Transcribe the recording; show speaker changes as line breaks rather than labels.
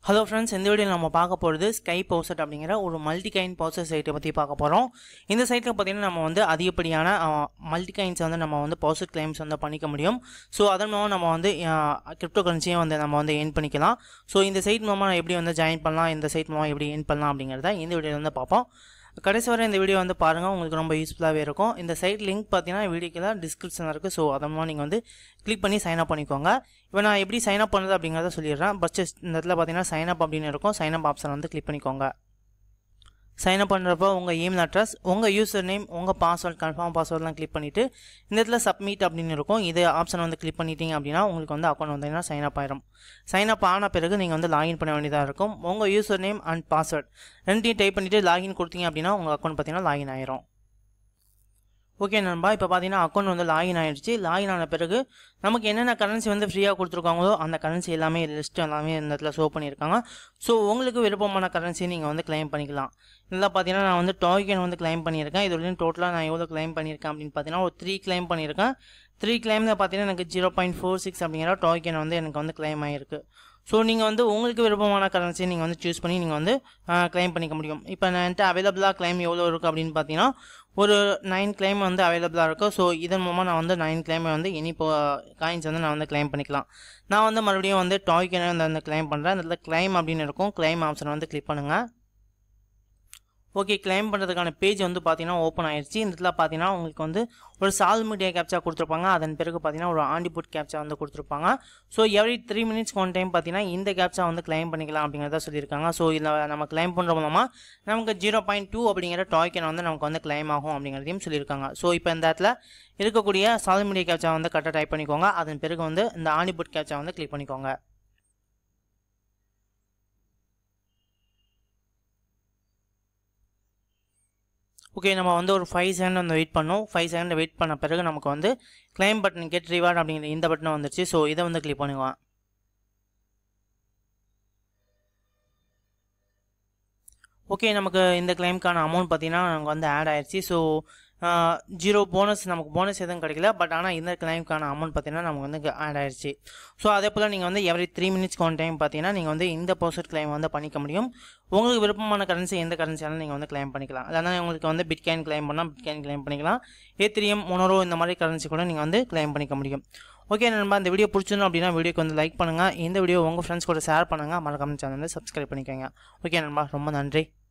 hello friends இந்த வீடியோவில் நம்ம பார்க்க போகிறது ஸ்கை பவுசட் அப்படிங்கிற ஒரு மல்டி கைன் பவுசர் சைட்டை பற்றி பார்க்க போகிறோம் இந்த சைட்டில் பார்த்தீங்கன்னா நம்ம வந்து அதிகப்படியான மல்டி கைன்ஸ் வந்து நம்ம வந்து பவுசட் கிளைம்ஸ் வந்து பண்ணிக்க முடியும் ஸோ அதன் மூலம் நம்ம வந்து கிரிப்டோ கரன்சியை வந்து நம்ம வந்து ஏர்ன் பண்ணிக்கலாம் ஸோ இந்த சைட் மூலமாக நான் எப்படி வந்து ஜாயின் பண்ணலாம் இந்த சைட் மூலமாக எப்படி ஏர்ன் பண்ணலாம் அப்படிங்கிறத இந்த வீடியோவில் வந்து பார்ப்போம் கடைசி வரை இந்த வீடியோ வந்து பாருங்கள் உங்களுக்கு ரொம்ப யூஸ்ஃபுல்லாகவே இருக்கும் இந்த சைட் லிங்க் பார்த்தீங்கன்னா வீடியோக்கில் டிஸ்கிரிப்ஷனில் இருக்குது ஸோ அதெல்லாம் நீங்கள் வந்து கிளிக் பண்ணி சைன் அப் பண்ணிக்கோங்க இப்போ நான் எப்படி சைன் அப் பண்ணுறது அப்படிங்கிறத சொல்லிடுறேன் ஃபஸ்ட்டு இந்த இடத்துல பார்த்தீங்கன்னா சைன் அப் அப்படின்னு இருக்கும் சைன் அப் ஆப்ஷன் வந்து கிளிக் பண்ணிக்கோங்க சைன் அப் பண்ணுறப்போ உங்கள் இமெயில் அட்ரஸ் உங்கள் யூசர் நேம் உங்கள் பாஸ்வேர்ட் கன்ஃபார்ம் பாஸ்வேர்ட்லாம் கிளிக் பண்ணிவிட்டு இந்த இடத்துல சப்மிட் அப்படின்னு இருக்கும் இது ஆப்ஷன் வந்து கிளிக் பண்ணிட்டீங்க அப்படின்னா உங்களுக்கு வந்து அக்கௌண்ட் வந்தீங்கன்னா சைன் அப் ஆயிரும் சைன் அப் ஆன பிறகு நீங்கள் வந்து லாகின் பண்ண வேண்டியதாக இருக்கும் உங்கள் யூசர் நேம் அண்ட் பாஸ்வேர்ட் ரெண்டையும் டைப் பண்ணிவிட்டு லாகின் கொடுத்தீங்க அப்படின்னா உங்கள் அக்கௌண்ட் பார்த்தீங்கன்னா லாகின் ஆயிரும் ஓகே நண்பா இப்போ பார்த்தீங்கன்னா அக்கௌண்ட் வந்து லாகின் ஆகிடுச்சு லாகின் ஆன பிறகு நமக்கு என்னென்ன கரன்சி வந்து ஃப்ரீயாக கொடுத்துருக்காங்களோ அந்த கரன்சி எல்லாமே லிஸ்ட் எல்லாமே இந்த இடத்துல ஷோ பண்ணியிருக்காங்க ஸோ உங்களுக்கு விருப்பமான கரன்சி நீங்கள் வந்து கிளைம் பண்ணிக்கலாம் இதில் பார்த்தீங்கன்னா நான் வந்து டோக்கன் வந்து கிளைம் பண்ணியிருக்கேன் இது வரையும் டோட்டலாக நான் எவ்வளோ கிளைம் பண்ணியிருக்கேன் அப்படின்னு பார்த்தீங்கன்னா ஒரு த்ரீ கிளைம் பண்ணியிருக்கேன் த்ரீ கிளைமில் பார்த்தீங்கன்னா எனக்கு ஜீரோ பாயிண்ட் ஃபோர் சிக்ஸ் அப்படிங்கிற டோக்கன் வந்து எனக்கு வந்து கிளைம் ஆகிருக்கு ஸோ நீங்கள் வந்து உங்களுக்கு விருப்பமான கரன்சி நீங்கள் வந்து சூஸ் பண்ணி நீங்கள் வந்து கிளைம் பண்ணிக்க முடியும் இப்போ நான் என்கிட்ட அவைலபிளாக கிளைம் எவ்வளோ இருக்குது அப்படின்னு பார்த்தீங்கன்னா ஒரு நைன் கிளைம் வந்து அவைலபிளாக இருக்கும் ஸோ இதன் மூலமாக நான் வந்து நைன் கிளைமை வந்து இனி இப்போ காயின்ஸ் வந்து நான் வந்து கிளைம் பண்ணிக்கலாம் நான் வந்து மறுபடியும் வந்து டாய்க்கனை வந்து அந்த கிளைம் பண்ணுறேன் அதில் கிளைம் அப்படின்னு இருக்கும் கிளைம் ஆப்ஷன் வந்து கிளிக் பண்ணுங்கள் ஓகே கிளைம் பண்ணுறதுக்கான பேஜ் வந்து பார்த்தீங்கன்னா ஓப்பன் ஆயிடுச்சு இந்த இடத்துல பார்த்தீங்கன்னா உங்களுக்கு வந்து ஒரு சால் மீடியா கேப்ச்சா கொடுத்துருப்பாங்க அதன் பிறகு பார்த்தீங்கன்னா ஒரு ஆண்டிபுட் கேப்ச்சா வந்து கொடுத்துருப்பாங்க so every three minutes one time பார்த்தீங்கன்னா இந்த கேப்ச்சா வந்து கிளைம் பண்ணிக்கலாம் அப்படிங்கிறத சொல்லியிருக்காங்க ஸோ இதில் நம்ம கிளைம் பண்ணுற மூலமாக நமக்கு ஜீரோ பாயிண்ட் டூ அப்படிங்கிற டாய்க்கன் வந்து நமக்கு வந்து கிளைம் ஆகும் அப்படிங்கிறதையும் சொல்லியிருக்காங்க ஸோ இப்போ இந்த இடத்துல இருக்கக்கூடிய சால் மீடியா கேப்ச்சா வந்து கரெக்டாக டைப் பண்ணிக்கோங்க அதன் பிறகு வந்து இந்த ஆண்டிபுட் கேப்ச்சா வந்து கிளிக் பண்ணிக்கோங்க ஓகே நம்ம வந்து ஒரு ஃபைவ் செகண்ட் வந்து வெயிட் பண்ணோம் ஃபைவ் செகண்ட் வெயிட் பண்ண பிறகு நமக்கு வந்து கிளைம் பட்டன் கெட் ரிவார்ட் அப்படிங்கிற இந்த பட்டன் வந்துருச்சு ஸோ இதை வந்து கிளிக் பண்ணுவேன் ஓகே நமக்கு இந்த கிளைம்க்கான அமௌண்ட் பார்த்தீங்கன்னா நமக்கு வந்து ஆட் ஆயிடுச்சு ஸோ ஜீரோ போனஸ் நமக்கு போனஸ் எதுவும் கிடைக்கல பட் ஆனால் இந்த கிளைம்க்கான அமௌண்ட் பார்த்தீங்கன்னா நமக்கு வந்து ஆட் ஆயிடுச்சு ஸோ அதே போல் நீங்கள் வந்து எவ்ரி த்ரீ மினிட்ஸ்க்கு ஒன் டைம் பார்த்தீங்கன்னா நீங்கள் வந்து இந்த ப்ரோசட் கிளைம் வந்து பண்ணிக்க முடியும் உங்களுக்கு விருப்பமான கரன்சி எந்த கரன்சியாலும் நீங்கள் வந்து கிளைம் பண்ணிக்கலாம் அதனால் உங்களுக்கு வந்து பிட்காயின் கிளைம் பண்ணால் பிட்காயின் கிளைம் பண்ணிக்கலாம் ஏத்திரியம் மொனரோ இந்த மாதிரி கரன்சி கூட நீங்கள் வந்து கிளைம் பண்ணிக்க முடியும் ஓகே நண்பா இந்த வீடியோ பிடிச்சிருந்தோம் அப்படின்னா வீடியோக்கு வந்து லைக் பண்ணுங்கள் இந்த வீடியோ உங்கள் ஃப்ரெண்ட்ஸ் கூட ஷேர் பண்ணுங்கள் மறக்காம சேனல் வந்து சப்ஸ்கிரைப் பண்ணிக்கோங்க ஓகே நண்பா ரொம்ப நன்றி